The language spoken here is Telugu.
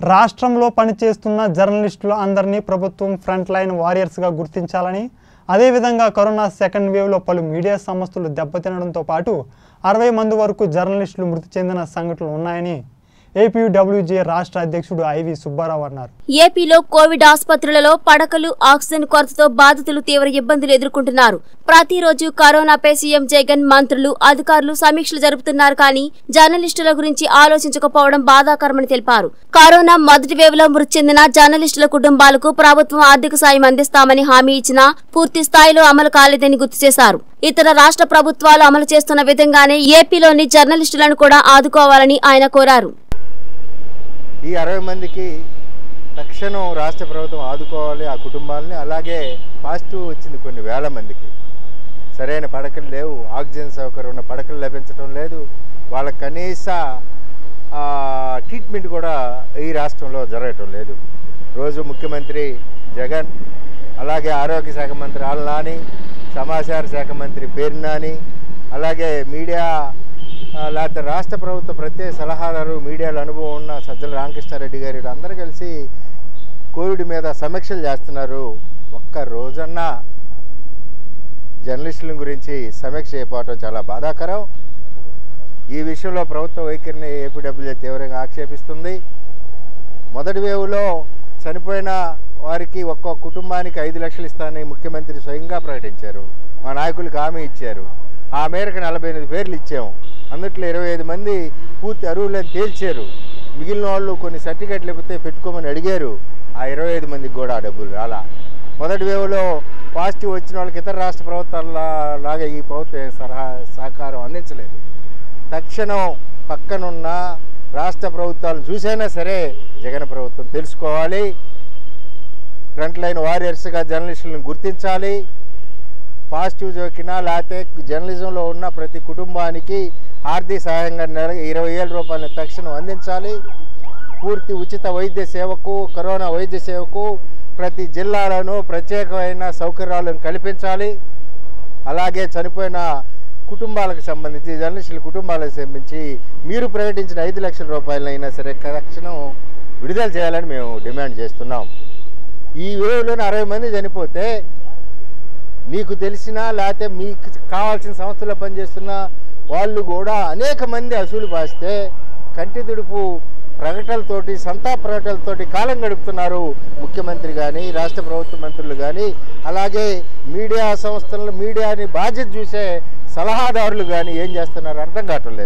రాష్ట్రంలో పనిచేస్తున్న జర్నలిస్టులు అందరినీ ప్రభుత్వం ఫ్రంట్ లైన్ వారియర్స్గా గుర్తించాలని అదేవిధంగా కరోనా సెకండ్ వేవ్లో పలు మీడియా సంస్థలు దెబ్బతినడంతో పాటు అరవై మంది వరకు జర్నలిస్టులు మృతి చెందిన సంఘటనలు ఉన్నాయని ఏపీడబ్ల్యూజే రాష్ట్ర అధ్యక్షుడు ఐవి సుబ్బారావు అన్నారు ఏపీలో కోవిడ్ ఆసుపత్రులలో పడకలు ఆక్సిజన్ కొరతతో బాధితులు తీవ్ర ఇబ్బందులు ఎదుర్కొంటున్నారు ప్రతిరోజు కరోనాపై సీఎం జగన్ మంత్రులు అధికారులు సమీక్షలు జరుపుతున్నారు కానీ జర్నలిస్టుల గురించి ఆలోచించకపోవడం బాధాకరమని తెలిపారు కరోనా మొదటి వేవ్ లో మృతి చెందిన జర్నలిస్టుల కుటుంబాలకు ప్రభుత్వం ఆర్థిక సాయం అందిస్తామని హామీ ఇచ్చినా పూర్తి స్థాయిలో అమలు కాలేదని గుర్తు చేశారు ఇతర రాష్ట్ర ప్రభుత్వాలు అమలు చేస్తున్న విధంగానే ఏపీలోని జర్నలిస్టులను కూడా ఆదుకోవాలని ఆయన కోరారు ఈ అరవై మందికి తక్షణం రాష్ట్ర ప్రభుత్వం ఆదుకోవాలి ఆ కుటుంబాలని అలాగే పాజిటివ్ వచ్చింది కొన్ని వేల మందికి సరైన పడకలు లేవు ఆక్సిజన్ సౌకర్యం ఉన్న పడకలు లభించడం లేదు వాళ్ళ కనీస ఆ, ట్రీట్మెంట్ కూడా ఈ రాష్ట్రంలో జరగటం లేదు రోజు ముఖ్యమంత్రి జగన్ అలాగే ఆరోగ్య శాఖ మంత్రి ఆల్ నాని సమాచార శాఖ మంత్రి పేరు నాని అలాగే మీడియా ఆ, లేకపోతే రాష్ట్ర ప్రభుత్వ ప్రత్యేక సలహాదారు మీడియాలో అనుభవం ఉన్న సజ్జల రామకృష్ణారెడ్డి గారు అందరూ కలిసి కోవిడ్ మీద సమీక్షలు చేస్తున్నారు ఒక్క రోజన్నా జర్నలిస్టుల గురించి సమీక్ష చేయకపోవటం చాలా బాధాకరం ఈ విషయంలో ప్రభుత్వ వైఖరిని ఏపీడబ్ల్యూజే తీవ్రంగా ఆక్షేపిస్తుంది మొదటి వేవులో చనిపోయిన వారికి ఒక్కో కుటుంబానికి ఐదు లక్షలు ఇస్తానని ముఖ్యమంత్రి స్వయంగా ప్రకటించారు మా నాయకులకు హామీ ఇచ్చారు ఆ మేరకు నలభై ఎనిమిది పేర్లు ఇచ్చాము అందుట్లో ఇరవై ఐదు మంది పూర్తి అర్హులని తేల్చారు మిగిలిన వాళ్ళు కొన్ని సర్టిఫికెట్లు లేకపోతే పెట్టుకోమని అడిగారు ఆ ఇరవై ఐదు మందికి కూడా ఆ డబ్బులు రాలా మొదటి వేవ్లో పాజిటివ్ వచ్చిన వాళ్ళకి ఇతర రాష్ట్ర ప్రభుత్వాల లాగా ఈ ప్రభుత్వం సలహా సహకారం అందించలేదు తక్షణం పక్కనున్న రాష్ట్ర ప్రభుత్వాలు చూసైనా సరే జగన్ ప్రభుత్వం తెలుసుకోవాలి ఫ్రంట్ లైన్ వారియర్స్గా జర్నలిస్టులను గుర్తించాలి పాజిటివ్ జోకినా లేకపోతే జర్నలిజంలో ఉన్న ప్రతి కుటుంబానికి ఆర్థిక సహాయంగా నెల ఇరవై వేల రూపాయలను తక్షణం అందించాలి పూర్తి ఉచిత వైద్య సేవకు కరోనా వైద్య సేవకు ప్రతి జిల్లాలోనూ ప్రత్యేకమైన సౌకర్యాలను కల్పించాలి అలాగే చనిపోయిన కుటుంబాలకు సంబంధించి జర్నలిస్టుల కుటుంబాలకు సంబంధించి మీరు ప్రకటించిన ఐదు లక్షల రూపాయలైనా సరే తక్షణం విడుదల చేయాలని మేము డిమాండ్ చేస్తున్నాం ఈ వేవ్లోనే అరవై మంది చనిపోతే మీకు తెలిసిన లేకపోతే మీకు కావాల్సిన సంస్థలో పనిచేస్తున్న వాళ్ళు కూడా అనేక మంది అసూలు బాస్తే కంటి తుడుపు ప్రకటనలతోటి సంతాప ప్రకటనలతోటి కాలం గడుపుతున్నారు ముఖ్యమంత్రి కానీ రాష్ట్ర ప్రభుత్వ మంత్రులు కానీ అలాగే మీడియా సంస్థలు మీడియాని బాధ్యత చూసే సలహాదారులు కానీ ఏం చేస్తున్నారు అర్థం కావటం లేదు